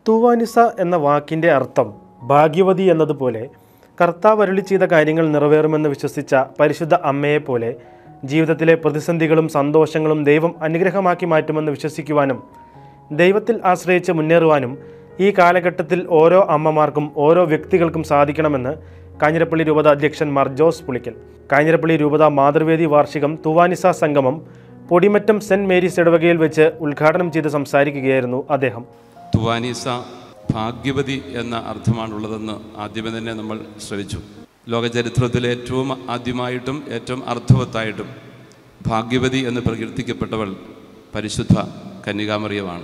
തൂവാനിസ എന്ന വാക്കിൻ്റെ അർത്ഥം ഭാഗ്യവതി എന്നതുപോലെ കർത്താവ് അരുളി ചെയ്ത കാര്യങ്ങൾ നിറവേറുമെന്ന് വിശ്വസിച്ച പരിശുദ്ധ അമ്മയെപ്പോലെ ജീവിതത്തിലെ പ്രതിസന്ധികളും സന്തോഷങ്ങളും ദൈവം അനുഗ്രഹമാക്കി മാറ്റുമെന്ന് വിശ്വസിക്കുവാനും ദൈവത്തിൽ ആശ്രയിച്ച് മുന്നേറുവാനും ഈ കാലഘട്ടത്തിൽ ഓരോ അമ്മമാർക്കും ഓരോ വ്യക്തികൾക്കും സാധിക്കണമെന്ന് കാഞ്ഞിരപ്പള്ളി രൂപത അധ്യക്ഷൻ മാർ ജോസ് പുളിക്കൽ കാഞ്ഞിരപ്പള്ളി രൂപത മാതൃവേദി വാർഷികം തുവാനിസ സംഗമം പൊടിമറ്റം സെൻറ് മേരീസ് ഇടവകയിൽ വെച്ച് ഉദ്ഘാടനം ചെയ്ത് സംസാരിക്കുകയായിരുന്നു അദ്ദേഹം തുവാനീസ ഭാഗ്യവതി എന്ന അർത്ഥമാണുള്ളതെന്ന് ആദ്യമേ തന്നെ നമ്മൾ ശ്രമിച്ചു ലോകചരിത്രത്തിലെ ഏറ്റവും ആദ്യമായിട്ടും ഏറ്റവും അർത്ഥവത്തായിട്ടും ഭാഗ്യവതി എന്ന് പ്രകീർത്തിക്കപ്പെട്ടവൾ പരിശുദ്ധ കന്യകാമറിയമാണ്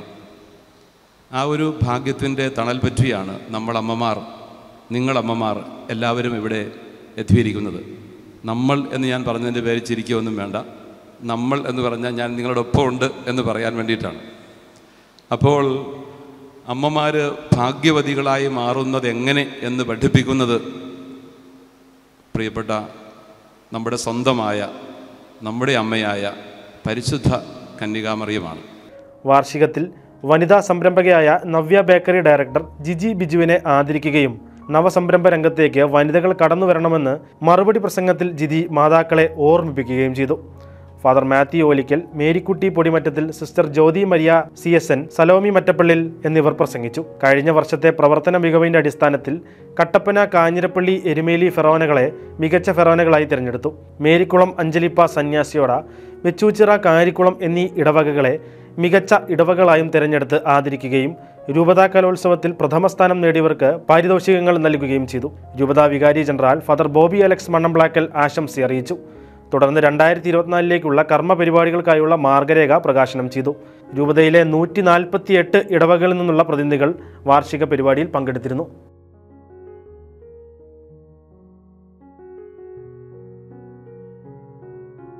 ആ ഒരു ഭാഗ്യത്തിൻ്റെ തണൽ പറ്റിയാണ് നമ്മൾ അമ്മമാർ നിങ്ങളമ്മമാർ എല്ലാവരും ഇവിടെ എത്തിയിരിക്കുന്നത് നമ്മൾ എന്ന് ഞാൻ പറഞ്ഞതിൻ്റെ പേര് ചിരിക്കുകയൊന്നും വേണ്ട നമ്മൾ എന്ന് പറഞ്ഞാൽ ഞാൻ നിങ്ങളുടെ ഒപ്പം ഉണ്ട് എന്ന് പറയാൻ വേണ്ടിയിട്ടാണ് അപ്പോൾ അമ്മമാർ ഭാഗ്യവതികളായി മാറുന്നത് എങ്ങനെ എന്ന് പഠിപ്പിക്കുന്നത് പ്രിയപ്പെട്ട നമ്മുടെ സ്വന്തമായ നമ്മുടെ അമ്മയായ പരിശുദ്ധ കന്യകാമറിയമാണ് വാർഷികത്തിൽ വനിതാ സംരംഭകയായ നവ്യ ബേക്കറി ഡയറക്ടർ ജിജി ബിജുവിനെ ആദരിക്കുകയും നവസംരംഭ രംഗത്തേക്ക് വനിതകൾ കടന്നു വരണമെന്ന് മറുപടി പ്രസംഗത്തിൽ ജിജി മാതാക്കളെ ഓർമ്മിപ്പിക്കുകയും ചെയ്തു father Mathew Olickal Marykutty Podimattathil sister Jyothi Maria C S N Salomi Mattappallil എന്നിവർ പ്രസംഗിച്ചു കഴിഞ്ഞ വർഷത്തെ പ്രവർത്തന മികവിന്റെ അടിസ്ഥാനത്തിൽ കട്ടപ്പന കാഞ്ഞിരപ്പള്ളി എരുമേലി ഫെറോനകളെ മികച്ച ഫെറോനകളായി തിരഞ്ഞെടുത്തു മേരിക്കുളം അഞ്ജലിപ്പ സന്യാസിയോട വെച്ചൂച്ചിറ കാരിക്കുളം എന്നീ ഇടവകകളെ മികച്ച ഇടവകളായും തിരഞ്ഞെടുത്ത് ആദരിക്കുകയും രൂപതാ കലോത്സവത്തിൽ പ്രഥമ സ്ഥാനം നേടിയവർക്ക് പാരിതോഷികങ്ങൾ നൽകുകയും ചെയ്തു രൂപതാ വികാരി ജനറൽ ഫാദർ ബോബി അലക്സ് മണ്ണംപ്ലാക്കൽ ആശംസ അറിയിച്ചു തുടർന്ന് രണ്ടായിരത്തി ഇരുപത്തിനാലിലേക്കുള്ള കർമ്മ പരിപാടികൾക്കായുള്ള മാർഗരേഖ പ്രകാശനം ചെയ്തു രൂപതയിലെ നൂറ്റി നാൽപ്പത്തി എട്ട് ഇടവകളിൽ നിന്നുള്ള പ്രതിനിധികൾ വാർഷിക പരിപാടിയിൽ പങ്കെടുത്തിരുന്നു